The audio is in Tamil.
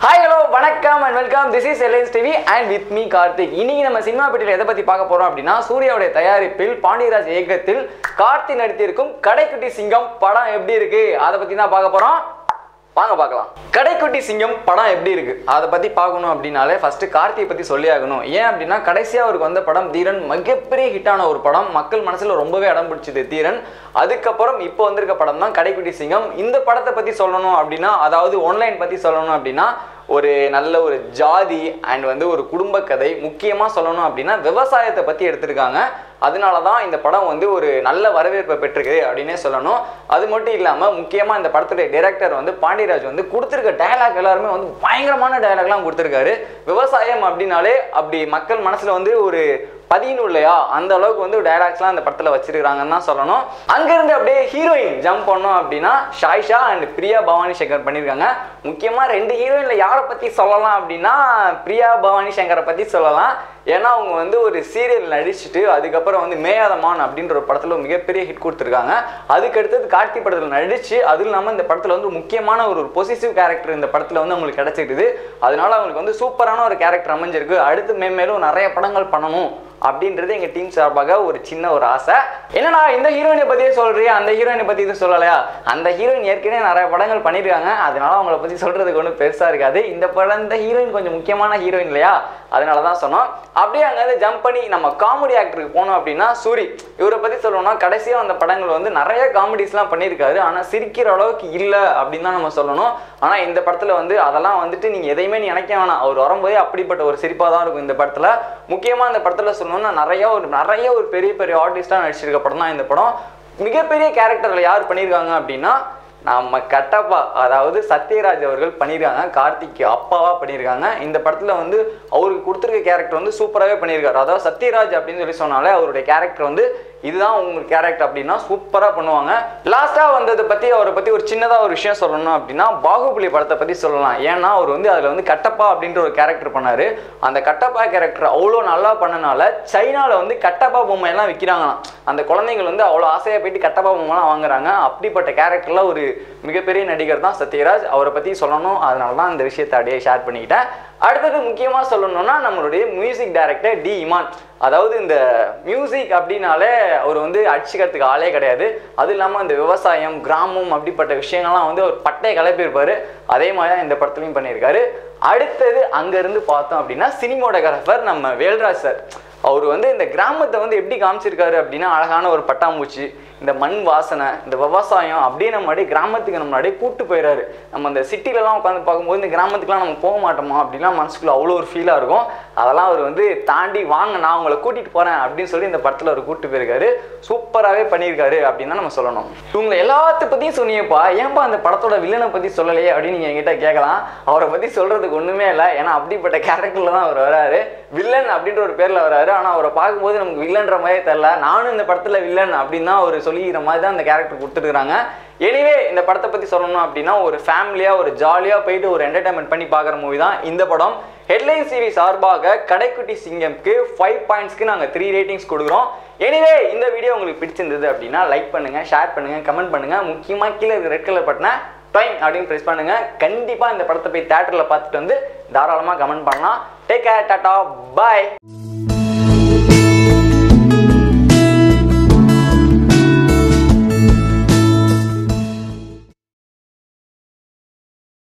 ஹாய் ஹலோ வணக்கம் and welcome this is LNS TV and with me Karthik இன்னைக்கு நம்ம சினிமா பெட்டியில் எதை பத்தி பார்க்க போறோம் அப்படின்னா சூர்யாவுடைய தயாரிப்பில் பாண்டியராஜ் இயக்கத்தில் கார்த்தி நடித்திருக்கும் கடைக்குட்டி சிங்கம் படம் எப்படி இருக்கு அதை பத்தி தான் பார்க்க போறோம் வாங்க பார்க்கலாம் கடைக்குட்டி சிங்கம் படம் எப்படி இருக்கு அதை பத்தி பார்க்கணும் அப்படின்னாலே ஃபர்ஸ்ட் கார்த்தியை பத்தி சொல்லி ஆகணும் ஏன் அப்படின்னா கடைசியா அவருக்கு வந்த படம் தீரன் மிகப்பெரிய ஹிட்டான ஒரு படம் மக்கள் மனசுல ரொம்பவே இடம் பிடிச்சது தீரன் அதுக்கப்புறம் இப்போ வந்திருக்க படம் தான் கடைக்குட்டி சிங்கம் இந்த படத்தை பத்தி சொல்லணும் அப்படின்னா அதாவது ஆன்லைன் பத்தி சொல்லணும் அப்படின்னா ஒரு நல்ல ஒரு ஜாதி அண்ட் வந்து ஒரு குடும்ப கதை முக்கியமாக சொல்லணும் அப்படின்னா விவசாயத்தை பற்றி எடுத்திருக்காங்க அதனால தான் இந்த படம் வந்து ஒரு நல்ல வரவேற்பை பெற்றிருக்கு அப்படின்னே சொல்லணும் அது மட்டும் இல்லாமல் முக்கியமாக இந்த படத்துடைய டைரக்டர் வந்து பாண்டியராஜ் வந்து கொடுத்துருக்க டயலாக் எல்லாருமே வந்து பயங்கரமான டயலாக்லாம் கொடுத்துருக்காரு விவசாயம் அப்படின்னாலே அப்படி மக்கள் மனசில் வந்து ஒரு பதியணும் இல்லையா அந்த அளவுக்கு வந்து டயலாக்ஸ்லாம் அந்த படத்தில் வச்சிருக்காங்கன்னு தான் சொல்லணும் அங்கேருந்து அப்படியே ஹீரோயின் ஜம்ப் பண்ணோம் அப்படின்னா ஷாய்ஷா அண்ட் பிரியா பவானி சங்கர் பண்ணியிருக்காங்க முக்கியமாக ரெண்டு ஹீரோயினில் யாரை பற்றி சொல்லலாம் அப்படின்னா பிரியா பவானி சங்கரை பற்றி சொல்லலாம் ஏன்னா அவங்க வந்து ஒரு சீரியல் நடிச்சுட்டு அதுக்கப்புறம் வந்து மேயாதமான் அப்படின்ற ஒரு படத்தில் ஒரு மிகப்பெரிய ஹிட் கொடுத்துருக்காங்க அதுக்கு அடுத்தது கார்த்தி படத்தில் நடிச்சு அதுவும் இல்லாமல் இந்த படத்தில் வந்து முக்கியமான ஒரு பொசிசிவ் கேரக்டர் இந்த படத்தில் வந்து அவங்களுக்கு கிடைச்சிருக்குது அதனால அவங்களுக்கு வந்து சூப்பரான ஒரு கேரக்டர் அமைஞ்சிருக்கு அடுத்து மேம்மேலும் நிறைய படங்கள் பண்ணணும் அப்படின்றது எங்கள் டீம் சார்பாக ஒரு சின்ன ஒரு ஆசை என்னடா இந்த ஹீரோயினை பற்றியே சொல்றியா அந்த ஹீரோயினை பற்றி இது சொல்லலையா அந்த ஹீரோயின் ஏற்கனவே நிறைய படங்கள் பண்ணியிருக்காங்க அதனால அவங்கள பற்றி சொல்கிறதுக்கு ஒன்றும் பெருசாக இருக்காது இந்த படம் இந்த ஹீரோயின் கொஞ்சம் முக்கியமான ஹீரோயின் இல்லையா அதனால தான் சொன்னோம் அப்படியே அங்கேருந்து ஜம்ப் பண்ணி நம்ம காமெடி ஆக்டருக்கு போனோம் அப்படின்னா சூரி இவரை பற்றி சொல்லணும்னா கடைசியாக அந்த படங்கள் வந்து நிறைய காமெடிஸ்லாம் பண்ணியிருக்காரு ஆனால் சிரிக்கிற அளவுக்கு இல்லை அப்படின்னு தான் நம்ம சொல்லணும் ஆனால் இந்த படத்தில் வந்து அதெல்லாம் வந்துட்டு நீங்கள் எதையுமே நினைக்க வேணாம் அவர் வரும்போதே அப்படிப்பட்ட ஒரு சிரிப்பாக தான் இருக்கும் இந்த படத்தில் முக்கியமாக இந்த படத்தில் சொல்லணும்னா நிறைய ஒரு நிறைய ஒரு பெரிய பெரிய ஆர்டிஸ்டாக நடிச்சிருக்க படம் தான் இந்த படம் மிகப்பெரிய கேரக்டரில் யார் பண்ணியிருக்காங்க அப்படின்னா நம்ம கட்டப்பா அதாவது சத்யராஜ் அவர்கள் பண்ணியிருக்காங்க கார்த்திக் அப்பாவா பண்ணியிருக்காங்க இந்த படத்தில் வந்து அவருக்கு கொடுத்துருக்க கேரக்டர் வந்து சூப்பராகவே பண்ணியிருக்காரு அதாவது சத்யராஜ் அப்படின்னு சொல்லி சொன்னாலே அவருடைய கேரக்டர் வந்து இதுதான் உங்க கேரக்டர் அப்படின்னா சூப்பராக பண்ணுவாங்க லாஸ்ட்டாக வந்ததை பற்றி அவரை பற்றி ஒரு சின்னதாக ஒரு விஷயம் சொல்லணும் அப்படின்னா பாகுபலி படத்தை பற்றி சொல்லலாம் ஏன்னா அவர் வந்து அதில் வந்து கட்டப்பா அப்படின்ற ஒரு கேரக்டர் பண்ணார் அந்த கட்டப்பா கேரக்டர் அவ்வளோ நல்லா பண்ணனால சைனாவில் வந்து கட்டப்பா பொம்மையெல்லாம் விற்கிறாங்களாம் அந்த குழந்தைங்கள் வந்து அவ்வளோ ஆசையாக போயிட்டு கட்டப்பா பொம்மைலாம் வாங்குறாங்க அப்படிப்பட்ட கேரக்டரில் ஒரு மிகப்பெரிய நடிகர் தான் சத்யராஜ் அவரை பற்றி சொல்லணும் அதனால தான் இந்த விஷயத்தை அப்படியே ஷேர் பண்ணிக்கிட்டேன் அடுத்தது முக்கியமாக சொல்லணும்னா நம்மளுடைய மியூசிக் டைரக்டர் டி இமான் அதாவது இந்த மியூசிக் அப்படின்னாலே அவர் வந்து அடிச்சுக்கிறதுக்கு ஆளே கிடையாது அது இல்லாமல் இந்த விவசாயம் கிராமம் அப்படிப்பட்ட விஷயங்கள்லாம் வந்து அவர் பட்டையை கிளப்பியிருப்பாரு அதே மாதிரி தான் இந்த படத்துலையும் பண்ணியிருக்காரு அடுத்தது அங்கேருந்து பார்த்தோம் அப்படின்னா சினிமோடோகிராஃபர் நம்ம வேல்ராஜ் சார் அவர் வந்து இந்த கிராமத்தை வந்து எப்படி காமிச்சிருக்காரு அப்படின்னா அழகான ஒரு பட்டாம்பூச்சி இந்த மண் வாசனை இந்த விவசாயம் அப்படியே நம்ம அப்படியே கிராமத்துக்கு நம்ம அப்படியே கூட்டு போயிடாரு நம்ம அந்த சிட்டிலலாம் உட்காந்து பார்க்கும்போது இந்த கிராமத்துக்குலாம் நம்ம போக மாட்டோமா அப்படிலாம் மனசுக்குள்ள அவ்வளோ ஒரு ஃபீலாக இருக்கும் அதெல்லாம் அவர் வந்து தாண்டி வாங்க நான் உங்களை கூட்டிகிட்டு போகிறேன் அப்படின்னு சொல்லி இந்த படத்தில் அவர் கூட்டு போயிருக்காரு சூப்பராகவே பண்ணியிருக்காரு அப்படின்னு தான் நம்ம சொல்லணும் இவங்க எல்லாத்த பற்றியும் சொன்னியப்பா ஏன்பா அந்த படத்தோட வில்லனை பற்றி சொல்லலையே அப்படின்னு நீங்கள் என்கிட்ட கேட்கலாம் அவரை பற்றி சொல்கிறதுக்கு ஒன்றுமே இல்லை ஏன்னா அப்படிப்பட்ட கேரக்டரில் தான் அவர் வராரு வில்லன் அப்படின்ற ஒரு பேரில் வராரு ஆனால் அவரை பார்க்கும்போது நமக்கு வில்லன்ற மாதிரியே தெரில நானும் இந்த படத்தில் வில்லன் அப்படின்னு தான் அவர் சொல்லிக்கிற மாதிரி தான் அந்த கேரக்டர் கொடுத்துருக்காங்க எனிவே இந்த படத்தை பற்றி சொல்லணும் அப்படின்னா ஒரு ஃபேமிலியாக ஒரு ஜாலியாக போயிட்டு ஒரு என்டர்டைன்மெண்ட் பண்ணி பார்க்குற மூவி தான் இந்த படம் ஹெட்லைன் சீரிஸ் சார்பாக கடைக்குட்டி சிங்கம்க்கு ஃபைவ் பாயிண்ட்ஸ்க்கு நாங்கள் த்ரீ ரேட்டிங்ஸ் கொடுக்குறோம் எனிவே இந்த வீடியோ உங்களுக்கு பிடிச்சிருந்தது அப்படின்னா லைக் பண்ணுங்கள் ஷேர் பண்ணுங்கள் கமெண்ட் பண்ணுங்கள் முக்கியமாக கீழே இருக்க ரெட் கலர் பட்டனை டைம் அப்படின்னு ப்ரெஸ் பண்ணுங்கள் கண்டிப்பாக இந்த படத்தை போய் தேட்டரில் பார்த்துட்டு வந்து தாராளமாக கமெண்ட் பண்ணலாம் டேக் கேர் டாட்டா பாய்